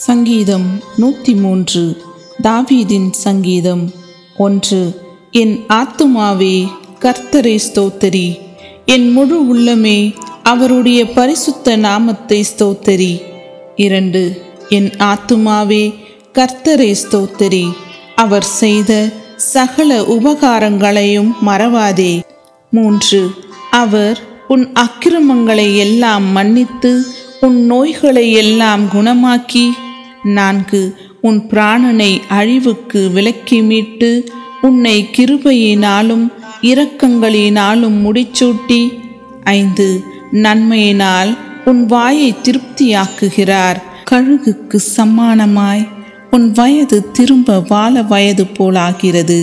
சங்கீதம் நூற்றி மூன்று தாவீதின் சங்கீதம் ஒன்று என் ஆத்துமாவே கர்த்தரை ஸ்தோத்தரி என் முழு உள்ளமே அவருடைய பரிசுத்த நாமத்தை ஸ்தோத்தரி இரண்டு என் ஆத்துமாவே கர்த்தரை ஸ்தோத்தரி அவர் செய்த சகல உபகாரங்களையும் மறவாதே மூன்று அவர் உன் அக்கிரமங்களை எல்லாம் மன்னித்து உன் நோய்களை எல்லாம் குணமாக்கி நான்கு உன் பிராணனை அழிவுக்கு விலக்கி மீட்டு உன்னை கிருபையினாலும் இரக்கங்களினாலும் முடிச்சூட்டி ஐந்து நன்மையினால் உன் வாயை திருப்தியாக்குகிறார் கழுகுக்கு சம்மானமாய் உன் வயது திரும்ப வாழ வயது போலாகிறது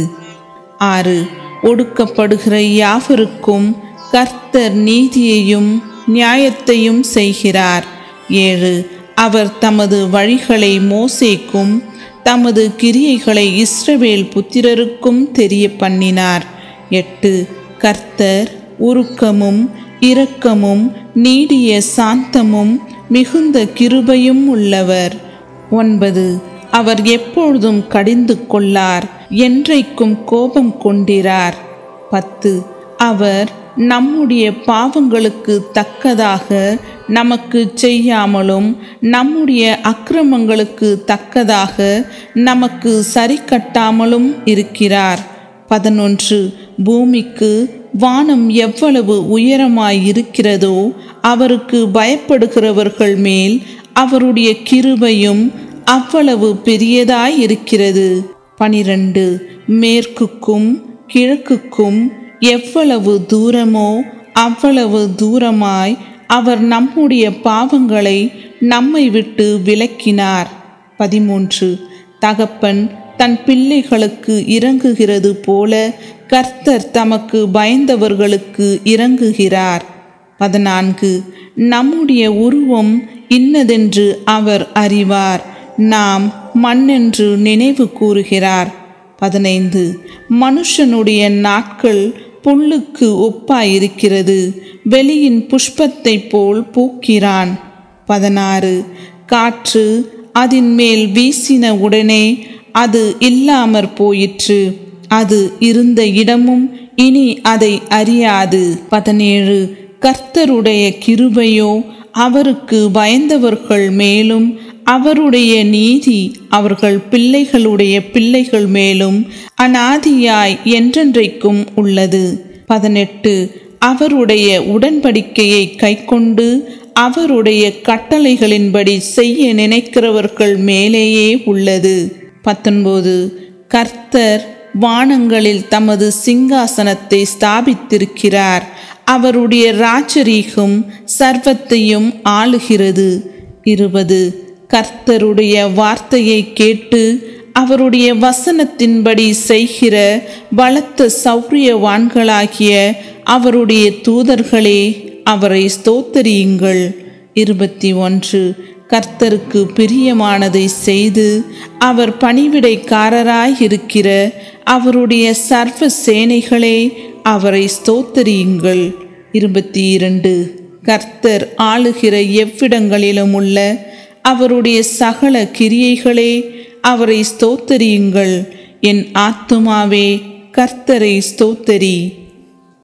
ஆறு ஒடுக்கப்படுகிற யாவருக்கும் கர்த்தர் நீதியையும் நியாயத்தையும் செய்கிறார் ஏழு அவர் தமது வழிகளை மோசேக்கும் தமது கிரியைகளை இஸ்ரவேல் புத்திரருக்கும் தெரிய பண்ணினார் எட்டு கர்த்தர் உருக்கமும் இரக்கமும் நீடிய சாந்தமும் மிகுந்த கிருபையும் உள்ளவர் ஒன்பது அவர் எப்பொழுதும் கடிந்து கொள்ளார் என்றைக்கும் கோபம் கொண்டிரார் பத்து அவர் நம்முடைய பாவங்களுக்கு தக்கதாக நமக்கு செய்யாமலும் நம்முடைய அக்கிரமங்களுக்கு தக்கதாக நமக்கு சரி கட்டாமலும் இருக்கிறார் பதினொன்று பூமிக்கு வானம் எவ்வளவு உயரமாய் இருக்கிறதோ அவருக்கு பயப்படுகிறவர்கள் மேல் அவருடைய கிருபையும் அவ்வளவு பெரியதாய் இருக்கிறது பனிரெண்டு மேற்குக்கும் கிழக்குக்கும் எவ்வளவு தூரமோ அவ்வளவு தூரமாய் அவர் நம்முடைய பாவங்களை நம்மை விட்டு விலக்கினார் பதிமூன்று தகப்பன் தன் பிள்ளைகளுக்கு இறங்குகிறது போல கர்த்தர் தமக்கு பயந்தவர்களுக்கு இறங்குகிறார் பதினான்கு நம்முடைய உருவம் இன்னதென்று அவர் அறிவார் நாம் மண்ணென்று நினைவு கூறுகிறார் பதினைந்து மனுஷனுடைய நாட்கள் புல்லுக்கு ஒப்பாயிருக்கிறது வெளியின் புஷ்பத்தை போல் பூக்கிறான் பதினாறு காற்று அதன் மேல் வீசின உடனே அது இல்லாமற் போயிற்று அது இருந்த இடமும் இனி அதை அறியாது பதினேழு கர்த்தருடைய கிருபையோ அவருக்கு பயந்தவர்கள் மேலும் அவருடைய நீதி அவர்கள் பிள்ளைகளுடைய பிள்ளைகள் மேலும் அனாதியாய் என்றென்றைக்கும் உள்ளது பதினெட்டு அவருடைய உடன்படிக்கையை கைக்கொண்டு அவருடைய கட்டளைகளின்படி செய்ய நினைக்கிறவர்கள் மேலேயே உள்ளது பத்தொன்பது கர்த்தர் வானங்களில் தமது சிங்காசனத்தை ஸ்தாபித்திருக்கிறார் அவருடைய ராஜரீகம் சர்வத்தையும் ஆளுகிறது இருபது கர்த்தருடைய வார்த்தையை கேட்டு அவருடைய வசனத்தின்படி செய்கிற பலத்த சௌரியவான்களாகிய அவருடைய தூதர்களே அவரை ஸ்தோத்தரியுங்கள் இருபத்தி ஒன்று கர்த்தருக்கு பிரியமானதை செய்து அவர் பணிவிடைக்காரராயிருக்கிற அவருடைய சர்வ சேனைகளே அவரை ஸ்தோத்தரியுங்கள் இருபத்தி இரண்டு கர்த்தர் ஆளுகிற எவ்விடங்களிலும் உள்ள அவருடைய சகல கிரியைகளே அவரை ஸ்தோத்தரியுங்கள் என் ஆத்துமாவே கர்த்தரை ஸ்தோத்தரி